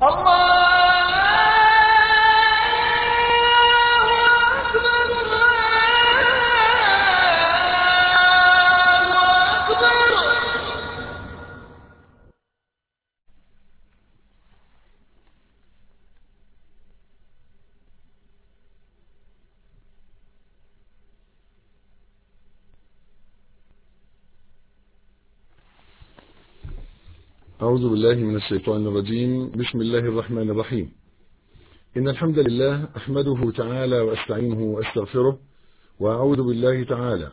أعوذ بالله من الشيطان الرجيم بسم الله الرحمن الرحيم إن الحمد لله أحمده تعالى وأستعينه وأستغفره وأعوذ بالله تعالى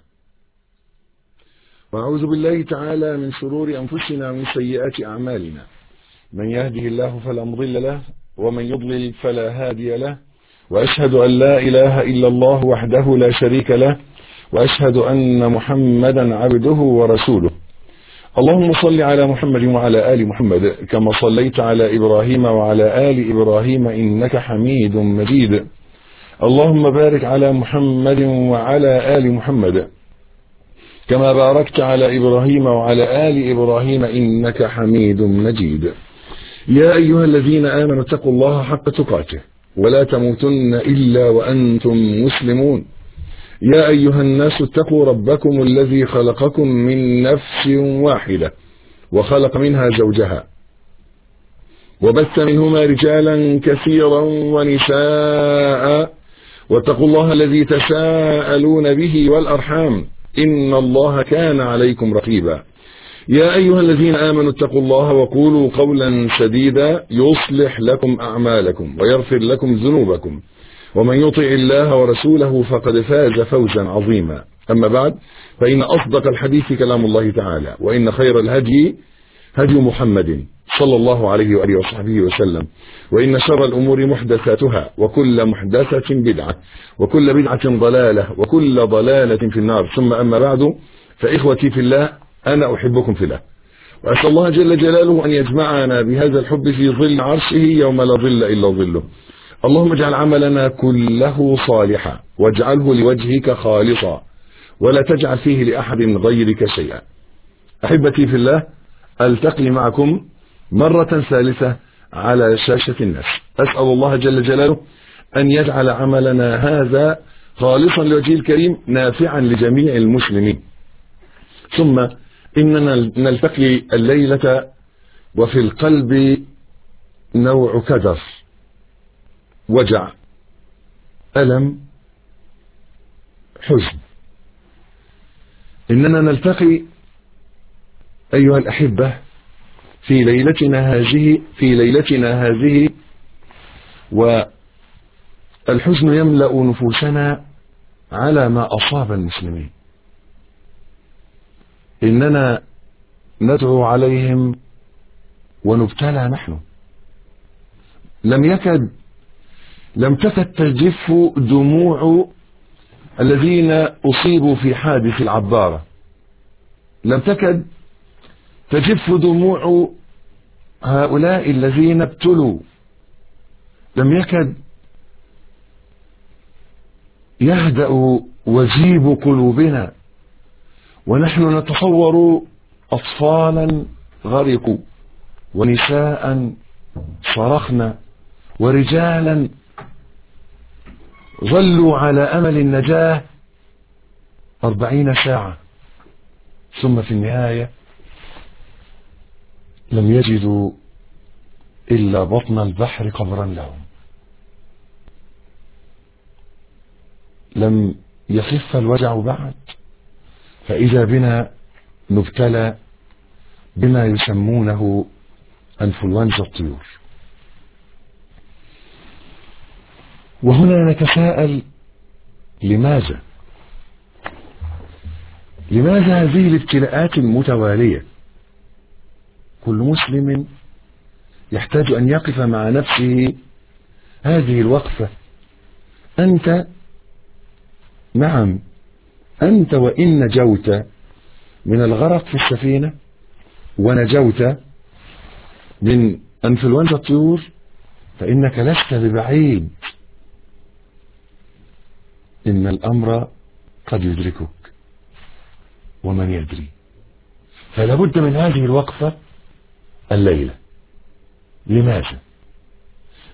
وأعوذ بالله تعالى من شرور أنفسنا ومن سيئات أعمالنا من يهده الله فلا مضل له ومن يضلل فلا هادي له وأشهد أن لا إله إلا الله وحده لا شريك له وأشهد أن محمدا عبده ورسوله اللهم صل على محمد وعلى آل محمد كما صليت على إبراهيم وعلى آل إبراهيم إنك حميد مجيد اللهم بارك على محمد وعلى آل محمد كما باركت على إبراهيم وعلى آل إبراهيم إنك حميد مجيد يا أيها الذين آمنوا اتقوا الله حق تقاته ولا تموتن إلا وأنتم مسلمون يا أيها الناس اتقوا ربكم الذي خلقكم من نفس واحدة وخلق منها زوجها وبث منهما رجالا كثيرا ونساء واتقوا الله الذي تساءلون به والأرحام إن الله كان عليكم رقيبا يا أيها الذين آمنوا اتقوا الله وقولوا قولا سديدا يصلح لكم أعمالكم ويغفر لكم ذنوبكم ومن يطع الله ورسوله فقد فاز فوزا عظيما أما بعد فإن أصدق الحديث كلام الله تعالى وإن خير الهدي هدي محمد صلى الله عليه وآله وصحبه وسلم وإن شر الأمور محدثاتها وكل محدثة بدعة وكل بدعة ضلالة وكل ضلالة في النار ثم أما بعد فإخوتي في الله أنا أحبكم في الله وأسأل الله جل جلاله أن يجمعنا بهذا الحب في ظل عرشه يوم لا ظل إلا ظله اللهم اجعل عملنا كله صالحا واجعله لوجهك خالصا ولا تجعل فيه لأحد غيرك شيئا أحبتي في الله ألتقي معكم مرة ثالثة على شاشة الناس أسأل الله جل جلاله أن يجعل عملنا هذا خالصا لوجهه الكريم نافعا لجميع المسلمين ثم إننا نلتقي الليلة وفي القلب نوع كدر وجع ألم حزن إننا نلتقي أيها الأحبة في ليلتنا هذه في ليلتنا هذه والحزن يملأ نفوسنا على ما أصاب المسلمين إننا ندعو عليهم ونبتلى نحن لم يكد لم تكد تجف دموع الذين أصيبوا في حادث العبارة لم تكد تجف دموع هؤلاء الذين ابتلوا لم يكد يهدأ وجيب قلوبنا ونحن نتصور أطفالا غرقوا ونساء صرخن ورجالا ظلوا على أمل النجاة أربعين ساعة ثم في النهاية لم يجدوا إلا بطن البحر قبرا لهم لم يخف الوجع بعد فإذا بنا نبتلى بما يسمونه انفلونزا الطيور وهنا نتساءل لماذا لماذا هذه الابتلاءات المتوالية كل مسلم يحتاج أن يقف مع نفسه هذه الوقفة أنت نعم أنت وإن نجوت من الغرق في السفينة ونجوت من انفلونزا الطيور فإنك لست ببعيد إن الأمر قد يدركك ومن يدري فلا بد من هذه الوقفة الليلة لماذا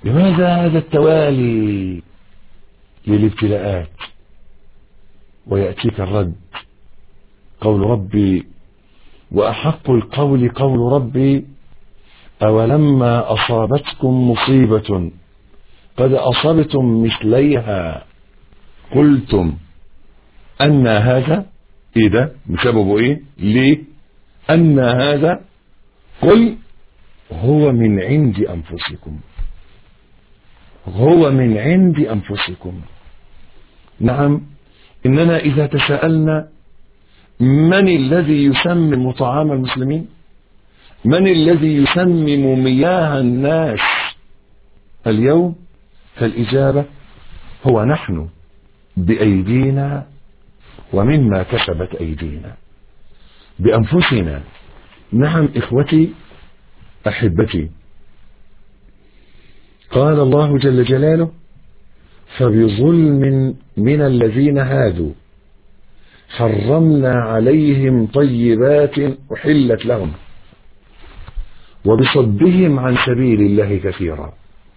لماذا هذا التوالي للابتلاءات ويأتيك الرد قول ربي وأحق القول قول ربي أولما أصابتكم مصيبة قد أصبتم مثليها قلتم أن هذا إيه ده بسببه إيه ليه أن هذا قل هو من عند أنفسكم هو من عند أنفسكم نعم إننا إذا تساءلنا من الذي يسمم طعام المسلمين من الذي يسمم مياه الناس اليوم فالإجابة هو نحن بأيدينا ومما كسبت أيدينا بأنفسنا نعم إخوتي أحبتي قال الله جل جلاله فبظلم من الذين هادوا حرمنا عليهم طيبات أحلت لهم وبصدهم عن سبيل الله كثيرا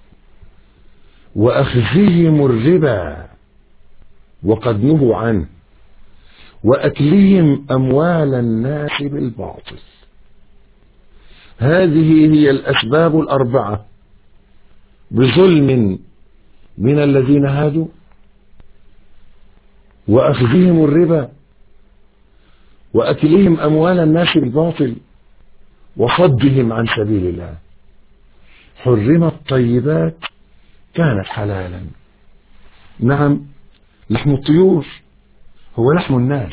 وأخذهم الربا وقد نهوا عنه وأكلهم أموال الناس بالباطل هذه هي الأسباب الأربعة بظلم من الذين هادوا وأخذهم الربا وأكلهم أموال الناس بالباطل وصدهم عن سبيل الله حرمت طيبات كانت حلالا نعم لحم الطيور هو لحم الناس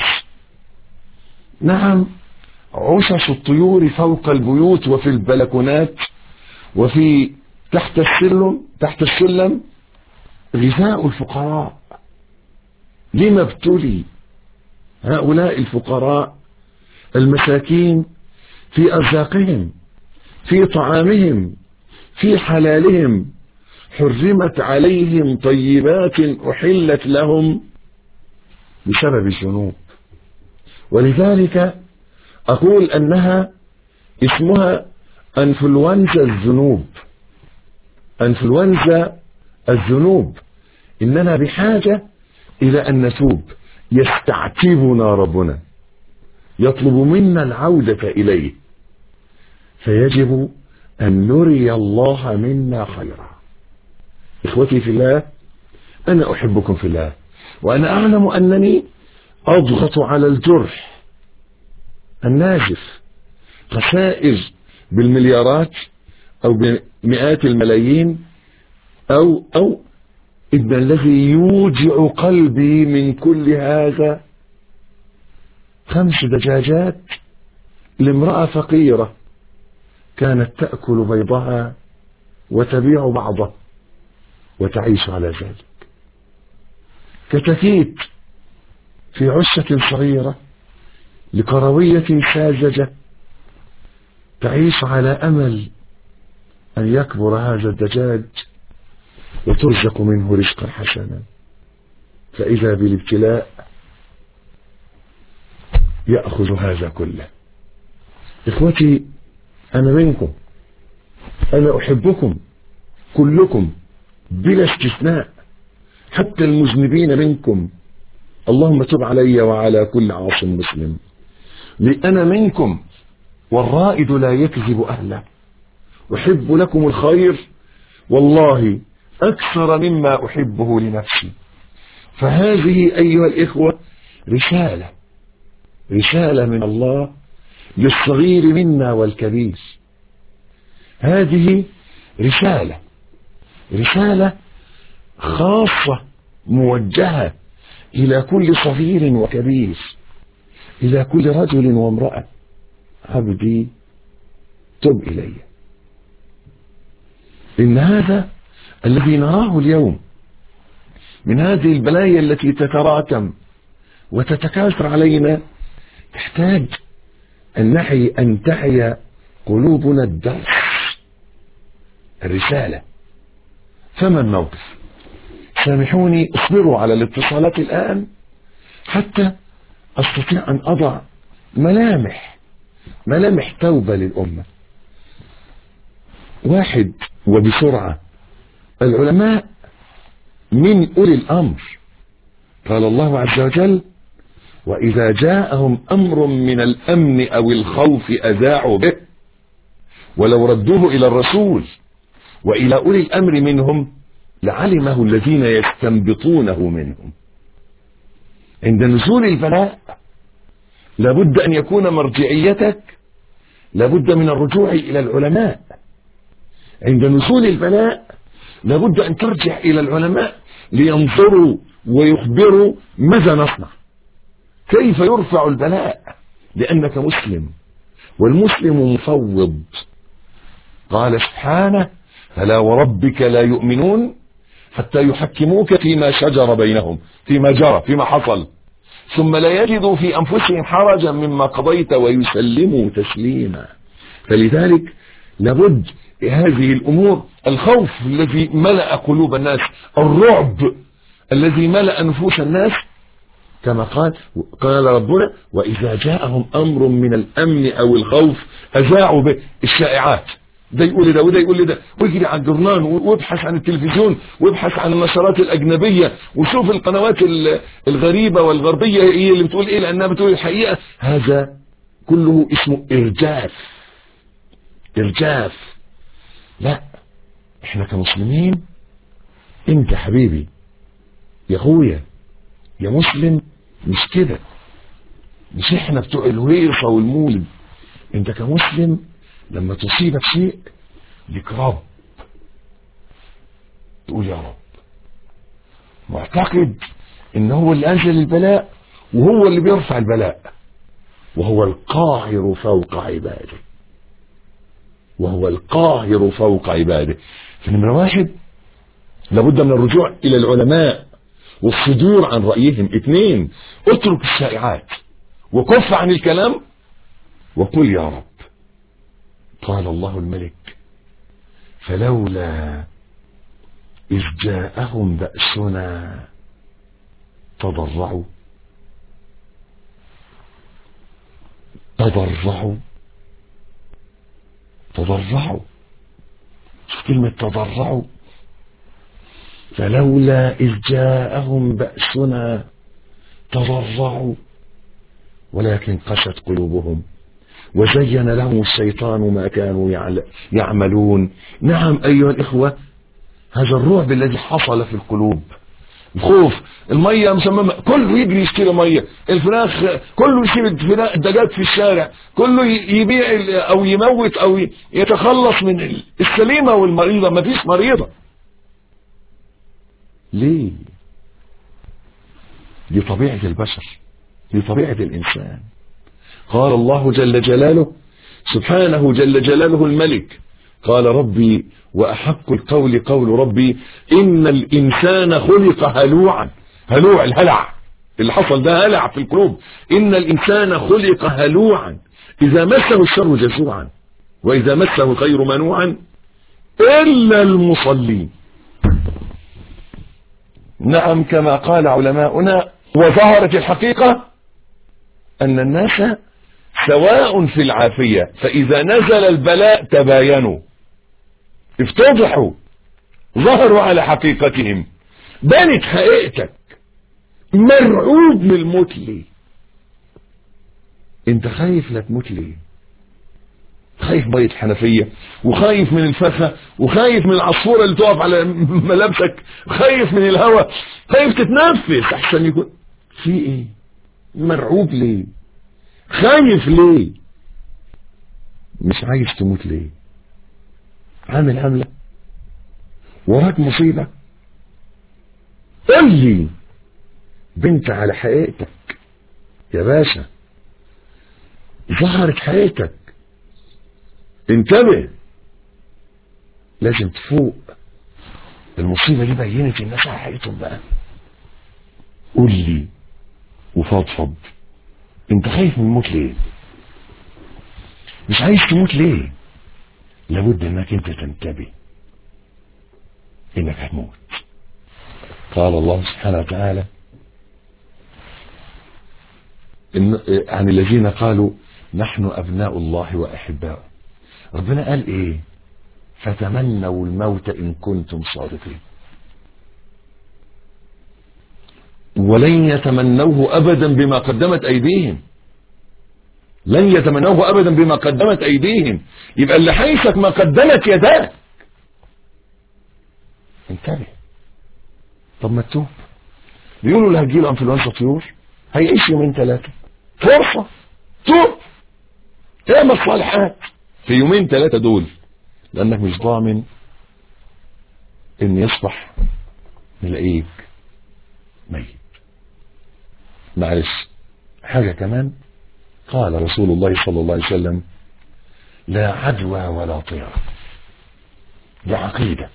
نعم عشش الطيور فوق البيوت وفي البلكونات وفي تحت السلم تحت السلم غذاء الفقراء لما ابتلي هؤلاء الفقراء المساكين في أرزاقهم في طعامهم في حلالهم حرمت عليهم طيبات أحلت لهم بسبب الذنوب ولذلك أقول أنها اسمها أنفلونزا الذنوب أنفلونزا الذنوب إننا بحاجة إلى أن نتوب يستعتبنا ربنا يطلب منا العودة إليه فيجب أن نري الله منا خيرا إخوتي في الله أنا أحبكم في الله وأنا أعلم أنني أضغط على الجرح الناجف خسائر بالمليارات أو بمئات الملايين أو أو إن الذي يوجع قلبي من كل هذا خمس دجاجات لامرأة فقيرة كانت تأكل بيضها وتبيع بعضه وتعيش على ذلك كتكيت في عشة صغيرة لكروية ساذجة تعيش على أمل أن يكبر هذا الدجاج وترزق منه رزقا حسنا فإذا بالابتلاء يأخذ هذا كله إخوتي أنا منكم أنا أحبكم كلكم بلا استثناء حتى المذنبين منكم اللهم تب علي وعلى كل عاص مسلم لأنا منكم والرائد لا يكذب أهله أحب لكم الخير والله أكثر مما أحبه لنفسي فهذه أيها الإخوة رسالة رسالة من الله للصغير منا والكبير هذه رسالة رسالة خاصة موجهة إلى كل صغير وكبير إلى كل رجل وامرأة عبدي تب إلي إن هذا الذي نراه اليوم من هذه البلايا التي تتراكم وتتكاثر علينا تحتاج أن نحي أن تحيا قلوبنا الدرس الرسالة فما الموقف سامحوني اصبروا على الاتصالات الآن حتى أستطيع أن أضع ملامح ملامح توبة للأمة واحد وبسرعة العلماء من أولي الأمر قال الله عز وجل وإذا جاءهم أمر من الأمن أو الخوف أذاعوا به ولو ردوه إلى الرسول وإلى أولي الأمر منهم لعلمه الذين يستنبطونه منهم عند نزول البلاء لابد أن يكون مرجعيتك لابد من الرجوع إلى العلماء عند نزول البلاء لابد أن ترجع إلى العلماء لينظروا ويخبروا ماذا نصنع كيف يرفع البلاء لأنك مسلم والمسلم مفوض قال سبحانه فلا وربك لا يؤمنون حتى يحكموك فيما شجر بينهم فيما جرى فيما حصل ثم لا يجدوا في أنفسهم حرجا مما قضيت ويسلموا تسليما فلذلك لابد هذه الأمور الخوف الذي ملأ قلوب الناس الرعب الذي ملأ نفوس الناس كما قال قال ربنا وإذا جاءهم أمر من الأمن أو الخوف أذاعوا به الشائعات ده يقول ده وده يقول ده واجري على الجرنان وابحث عن التلفزيون وابحث عن النشرات الأجنبية وشوف القنوات الغريبة والغربية هي اللي بتقول ايه لأنها بتقول الحقيقة هذا كله اسمه إرجاف إرجاف لا احنا كمسلمين انت حبيبي يا اخويا يا مسلم مش كده مش احنا بتوع الهيصة والمولد انت كمسلم لما تصيبك شيء لك رب تقول يا رب معتقد ان هو اللي انزل البلاء وهو اللي بيرفع البلاء وهو القاهر فوق عباده وهو القاهر فوق عباده فنمرة واحد لابد من الرجوع الى العلماء والصدور عن رأيهم اثنين اترك الشائعات وكف عن الكلام وقل يا رب قال الله الملك فلولا إذ جاءهم بأسنا تضرعوا تضرعوا تضرعوا شوف كلمة تضرعوا فلولا إذ جاءهم بأسنا تضرعوا ولكن قست قلوبهم وزين لهم الشيطان ما كانوا يعملون نعم أيها الإخوة هذا الرعب الذي حصل في القلوب الخوف المية مسممة كله يجري يشتري مية الفراخ كله يسيب الدجاج في الشارع كله يبيع او يموت او يتخلص من السليمة والمريضة ما فيش مريضة ليه دي طبيعة البشر دي طبيعة الإنسان قال الله جل جلاله سبحانه جل جلاله الملك قال ربي وأحق القول قول ربي إن الإنسان خلق هلوعا هلوع الهلع اللي حصل ده هلع في القلوب إن الإنسان خلق هلوعا إذا مسه الشر جزوعا وإذا مسه الخير منوعا إلا المصلين نعم كما قال علماؤنا وظهرت الحقيقة أن الناس سواء في العافية فإذا نزل البلاء تباينوا افتضحوا ظهروا على حقيقتهم بانت حقيقتك مرعوب من الموت ليه انت خايف لا تموت ليه خايف مية حنفية وخايف من الفخة وخايف من العصفورة اللي تقف على ملابسك خايف من الهواء خايف تتنفس احسن يكون في ايه مرعوب ليه خايف ليه مش عايز تموت ليه عامل عملة وراك مصيبة قل لي بنت على حقيقتك يا باشا ظهرت حقيقتك انتبه لازم تفوق المصيبة دي بينت الناس على حقيقتهم بقى قول لي وفضفض انت خايف من الموت ليه مش عايز تموت ليه لابد انك انت تنتبه انك هتموت قال الله سبحانه وتعالى إن عن الذين قالوا نحن ابناء الله واحباؤه ربنا قال ايه فتمنوا الموت إن كنتم صادقين ولن يتمنوه أبدا بما قدمت أيديهم لن يتمنوه أبدا بما قدمت أيديهم يبقى اللي حيثك ما قدمت يداك انتبه طب ما تتوب بيقولوا اللي هتجيله انفلونزا طيور هيعيش يومين ثلاثة فرصة توب اعمل الصالحات في يومين ثلاثة دول لأنك مش ضامن إن يصبح نلاقيك ميت معلش حاجة كمان قال رسول الله صلى الله عليه وسلم لا عدوى ولا طيرة دي عقيدة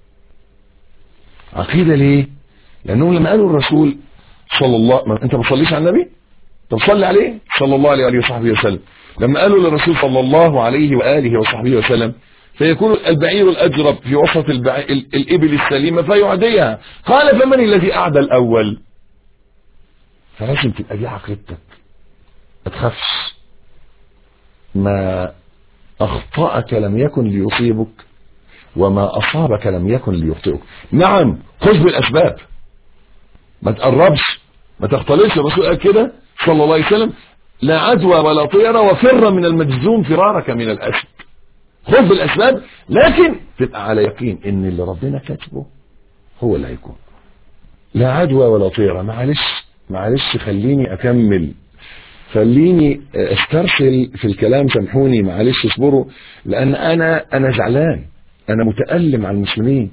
عقيدة ليه لأنهم لما قالوا الرسول صلى الله ما انت ما بتصليش على النبي طب صلي عليه صلى الله عليه وصحبه وسلم لما قالوا للرسول صلى الله عليه وآله وصحبه وسلم فيكون البعير الأجرب في وسط البع... ال- الإبل السليمة فيعديها قال فمن الذي أعدى الأول فلازم تبقى دي عقيدتك ما تخافش ما أخطأك لم يكن ليصيبك وما أصابك لم يكن ليخطئك نعم خذ بالأسباب ما تقربش ما تختلطش الرسول قال كده صلى الله عليه وسلم لا عدوى ولا طيرة وفر من المجزوم فرارك من الأسد خذ بالأسباب لكن تبقى على يقين ان اللي ربنا كاتبه هو اللي هيكون لا عدوى ولا طيرة معلش معلش خليني أكمل خليني استرسل في الكلام سامحوني معلش اصبروا لأن أنا أنا زعلان أنا متألم على المسلمين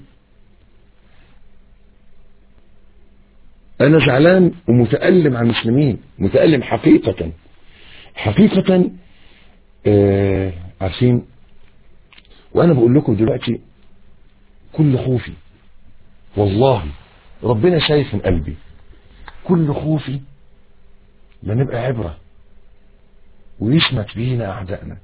أنا زعلان ومتألم على المسلمين متألم حقيقة حقيقة آه عارفين وأنا بقول لكم دلوقتي كل خوفي والله ربنا شايف من قلبي كل خوفي لا نبقى عبرة ويشمت بينا أعدائنا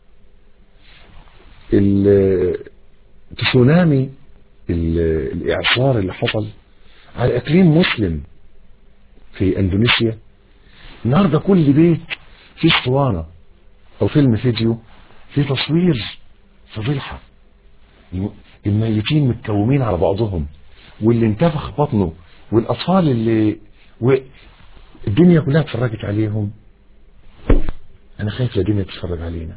التسونامي الإعصار اللي حصل على إقليم مسلم في أندونيسيا النهاردة كل بيت فيه اسطوانة أو فيلم فيديو فيه تصوير فضيحة الميتين متكومين على بعضهم واللي انتفخ بطنه والأطفال اللي و... الدنيا كلها اتفرجت عليهم أنا خايف يا دنيا تتفرج علينا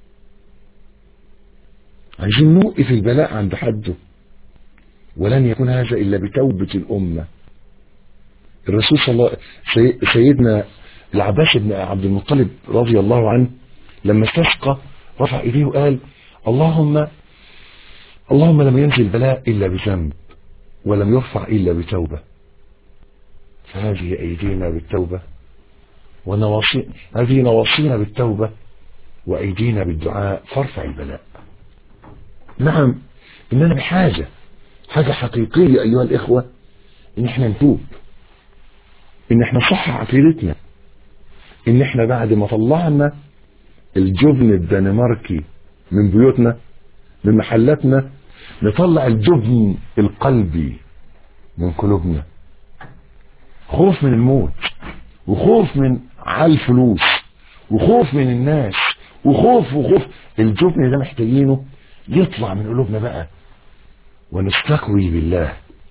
عايزين نوقف البلاء عند حده ولن يكون هذا إلا بتوبة الأمة الرسول صلى الله سي... سيدنا العباس بن عبد المطلب رضي الله عنه لما استسقى رفع ايديه وقال اللهم اللهم لم ينزل بلاء إلا بذنب ولم يرفع إلا بتوبة فهذه أيدينا بالتوبة ونواصي هذه نواصينا بالتوبة وأيدينا بالدعاء فارفع البلاء نعم إننا بحاجة حاجة حقيقية أيها الإخوة إن إحنا نتوب إن إحنا صح عقيدتنا إن إحنا بعد ما طلعنا الجبن الدنماركي من بيوتنا من محلاتنا نطلع الجبن القلبي من قلوبنا خوف من الموت وخوف من على الفلوس وخوف من الناس وخوف وخوف الجبن ده محتاجينه يطلع من قلوبنا بقى ونستقوي بالله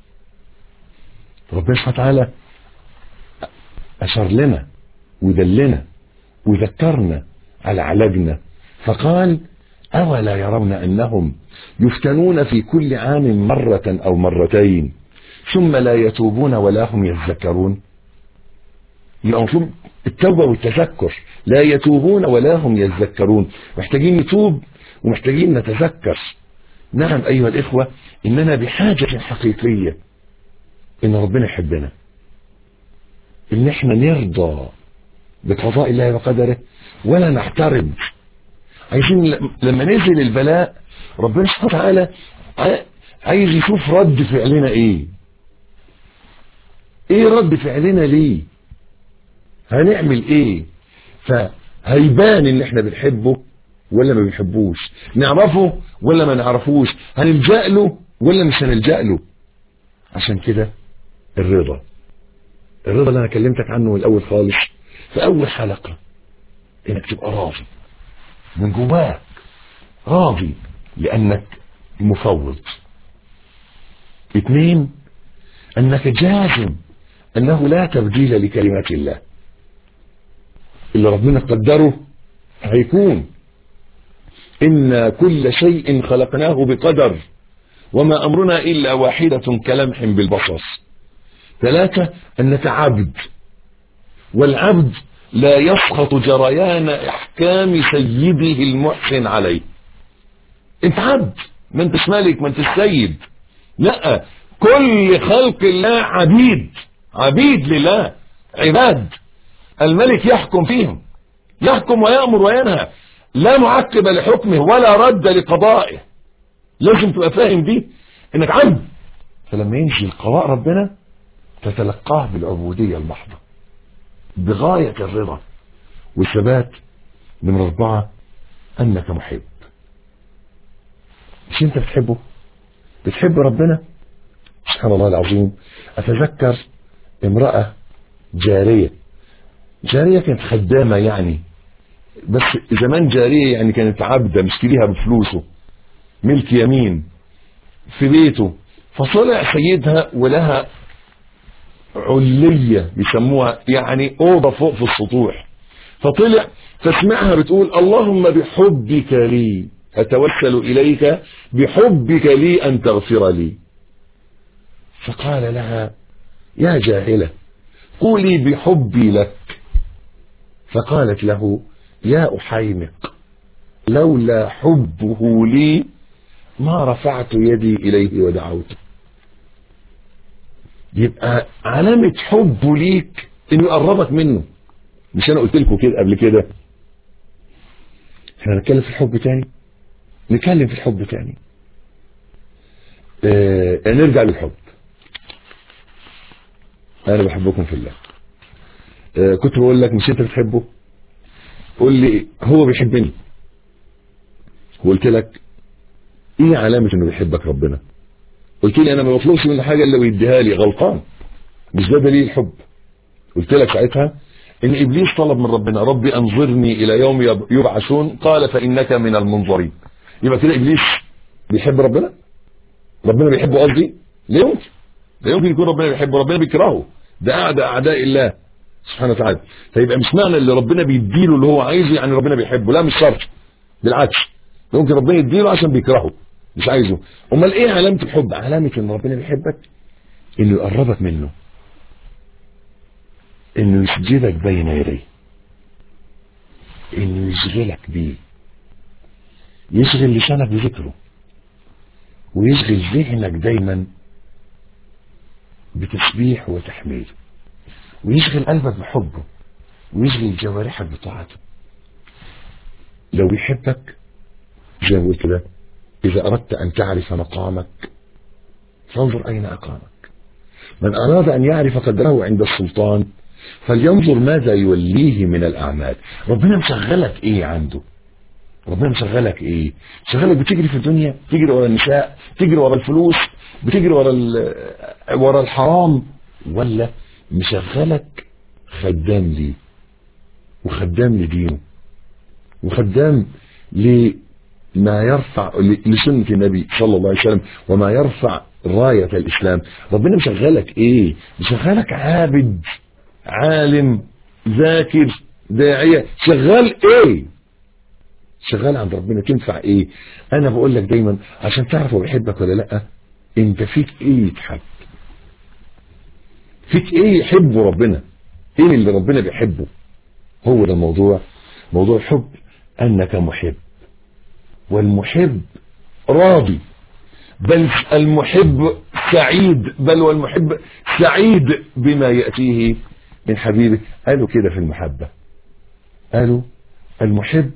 ربنا سبحانه وتعالى أشار لنا ودلنا وذكرنا على علاجنا فقال أولا يرون أنهم يفتنون في كل عام مرة أو مرتين ثم لا يتوبون ولا هم يذكرون يبقى مطلوب التوبة والتذكر لا يتوبون ولا هم يذكرون محتاجين نتوب ومحتاجين نتذكر نعم أيها الإخوة إننا بحاجة حقيقية إن ربنا يحبنا إن إحنا نرضى بقضاء الله وقدره ولا نعترض عايزين لما نزل البلاء ربنا سبحانه وتعالى عايز يشوف رد فعلنا ايه ايه رد فعلنا ليه هنعمل ايه فهيبان ان احنا بنحبه ولا ما بنحبوش نعرفه ولا ما نعرفوش هنلجأ له ولا مش هنلجأ له عشان كده الرضا الرضا اللي انا كلمتك عنه من الاول خالص في اول حلقة انك تبقى راضي من جواك راضي لانك مفوض اثنين انك جازم انه لا تبديل لكلمات الله اللي ربنا قدره هيكون إن كل شيء خلقناه بقدر وما أمرنا إلا واحدة كلمح بالبصر ثلاثة أنك عبد والعبد لا يسخط جريان احكام سيده المحسن عليه انت عبد ما انتش ملك ما انتش سيد لا كل خلق الله عبيد عبيد لله عباد الملك يحكم فيهم يحكم ويأمر وينهى لا معقب لحكمه ولا رد لقضائه لازم تبقى فاهم دي انك عبد فلما ينزل قضاء ربنا تتلقاه بالعبودية المحضة بغاية الرضا والثبات من أربعة أنك محب مش أنت بتحبه بتحب ربنا سبحان الله العظيم أتذكر امرأة جارية جارية كانت خدامة يعني بس زمان جارية يعني كانت عبدة مشتريها بفلوسه ملك يمين في بيته فطلع سيدها ولها علية بيسموها يعني أوضة فوق في السطوح فطلع فسمعها بتقول اللهم بحبك لي أتوسل إليك بحبك لي أن تغفر لي فقال لها يا جاهلة قولي بحبي لك فقالت له يا أحيمق لولا حبه لي ما رفعت يدي إليه ودعوته يبقى علامة حبه ليك انه يقربك منه مش انا قلت لكم كده قبل كده احنا نتكلم في الحب تاني نتكلم في الحب تاني اه نرجع للحب انا بحبكم في الله اه كنت بقول لك مش انت بتحبه قول لي هو بيحبني وقلت لك ايه علامة انه بيحبك ربنا قلت لي انا ما بطلبش منه حاجة الا ويديها لي غلطان مش ده دليل الحب قلت لك ساعتها ان ابليس طلب من ربنا ربي انظرني الى يوم يبعثون قال فانك من المنظرين يبقى كده ابليس بيحب ربنا ربنا بيحبه قصدي لا يمكن لا يمكن يكون ربنا بيحبه ربنا بيكرهه ده اعداء اعداء الله سبحانه وتعالى فيبقى مش معنى اللي ربنا بيديله اللي هو عايزه يعني ربنا بيحبه لا مش شرط بالعكس ممكن ربنا يديله عشان بيكرهه مش عايزه امال ايه علامه الحب علامه ان ربنا بيحبك انه يقربك منه انه يسجدك بين يديه انه يشغلك بيه يشغل لسانك بذكره ويشغل ذهنك دايما بتسبيح وتحميد ويشغل قلبك بحبه ويشغل جوارحك بطاعته لو بيحبك زي ما قلت كده إذا أردت أن تعرف مقامك فانظر أين أقامك من أراد أن يعرف قدره عند السلطان فلينظر ماذا يوليه من الأعمال ربنا مشغلك إيه عنده ربنا مشغلك إيه مشغلك بتجري في الدنيا تجري ورا النساء تجري ورا الفلوس بتجري ورا ورا الحرام ولا مشغلك خدام ليه وخدام لدينه وخدام لما يرفع لسنة النبي صلى الله عليه وسلم وما يرفع راية الإسلام ربنا مشغلك إيه مشغلك عابد عالم ذاكر داعية شغال إيه شغال عند ربنا تنفع إيه أنا بقول لك دايما عشان تعرف هو بيحبك ولا لأ أنت فيك إيه يتحب فيك إيه يحبه ربنا إيه اللي ربنا بيحبه هو ده الموضوع موضوع الحب أنك محب والمحب راضي بل المحب سعيد بل والمحب سعيد بما يأتيه من حبيبه قالوا كده في المحبة قالوا المحب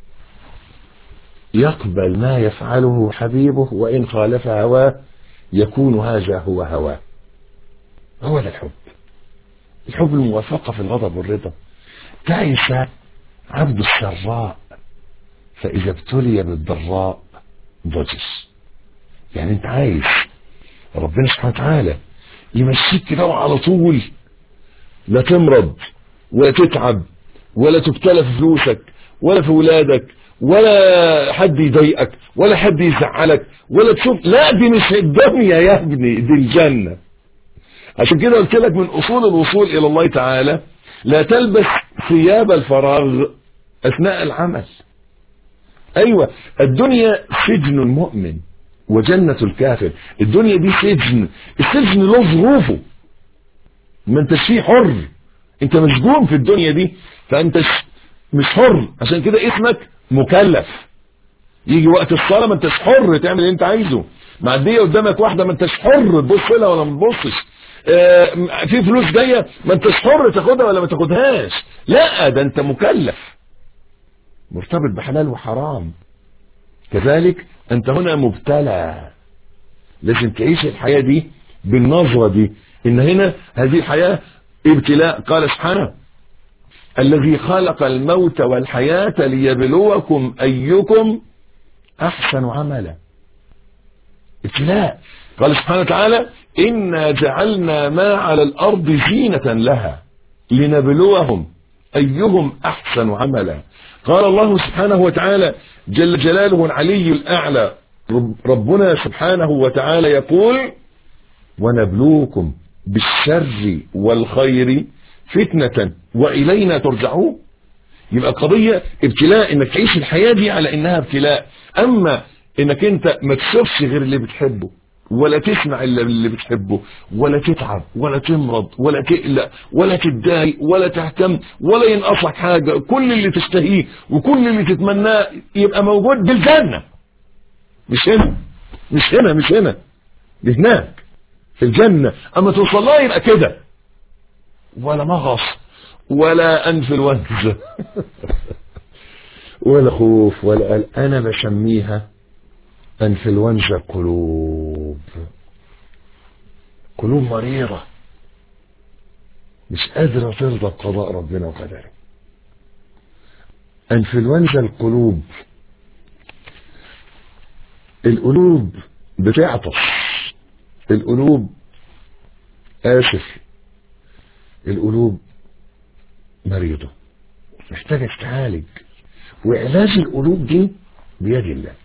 يقبل ما يفعله حبيبه وإن خالف هواه يكون هذا هو هواه هو ده الحب الحب الموافقة في الغضب والرضا تعس عبد السراء فإذا ابتلي بالضراء ضجر يعني انت عايز ربنا سبحانه وتعالى يمشيك كده على طول لا تمرض ولا تتعب ولا تبتلى في فلوسك ولا في ولادك ولا حد يضايقك ولا حد يزعلك ولا تشوف لا دي مش الدنيا يا ابني دي الجنة عشان كده قلت لك من اصول الوصول الى الله تعالى لا تلبس ثياب الفراغ اثناء العمل ايوه الدنيا سجن المؤمن وجنة الكافر الدنيا دي سجن السجن له ظروفه ما انتش فيه حر انت مسجون في الدنيا دي فانت مش حر عشان كده اسمك مكلف يجي وقت الصلاة ما انتش حر تعمل اللي انت عايزه معدية قدامك واحدة ما انتش حر تبص لها ولا ما تبصش اه في فلوس جاية ما انتش حر تاخدها ولا ما تاخدهاش لا ده انت مكلف مرتبط بحلال وحرام كذلك انت هنا مبتلى لازم تعيش الحياة دي بالنظرة دي ان هنا هذه الحياة ابتلاء قال سبحانه الذي خلق الموت والحياة ليبلوكم أيكم أحسن عملا ابتلاء قال سبحانه وتعالى إنا جعلنا ما على الأرض زينة لها لنبلوهم أيهم أحسن عملا قال الله سبحانه وتعالى جل جلاله العلي الأعلى ربنا سبحانه وتعالى يقول ونبلوكم بالشر والخير فتنة وإلينا ترجعون يبقى القضية ابتلاء انك تعيش الحياة دي على انها ابتلاء اما انك انت ما تشوفش غير اللي بتحبه ولا تسمع الا اللي بتحبه ولا تتعب ولا تمرض ولا تقلق ولا تتضايق ولا تهتم ولا ينقصك حاجة كل اللي تشتهيه وكل اللي تتمناه يبقى موجود بالجنة مش هنا مش هنا مش هنا دي هناك في الجنة اما توصل لها يبقى كده ولا مغص ولا انفلونزا ولا خوف ولا قلق انا بسميها انفلونزا قلوب قلوب مريضة مش قادرة ترضى بقضاء ربنا وقدره انفلونزا القلوب القلوب بتعطش القلوب آسف القلوب مريضة محتاجة تتعالج وعلاج القلوب دي بيد الله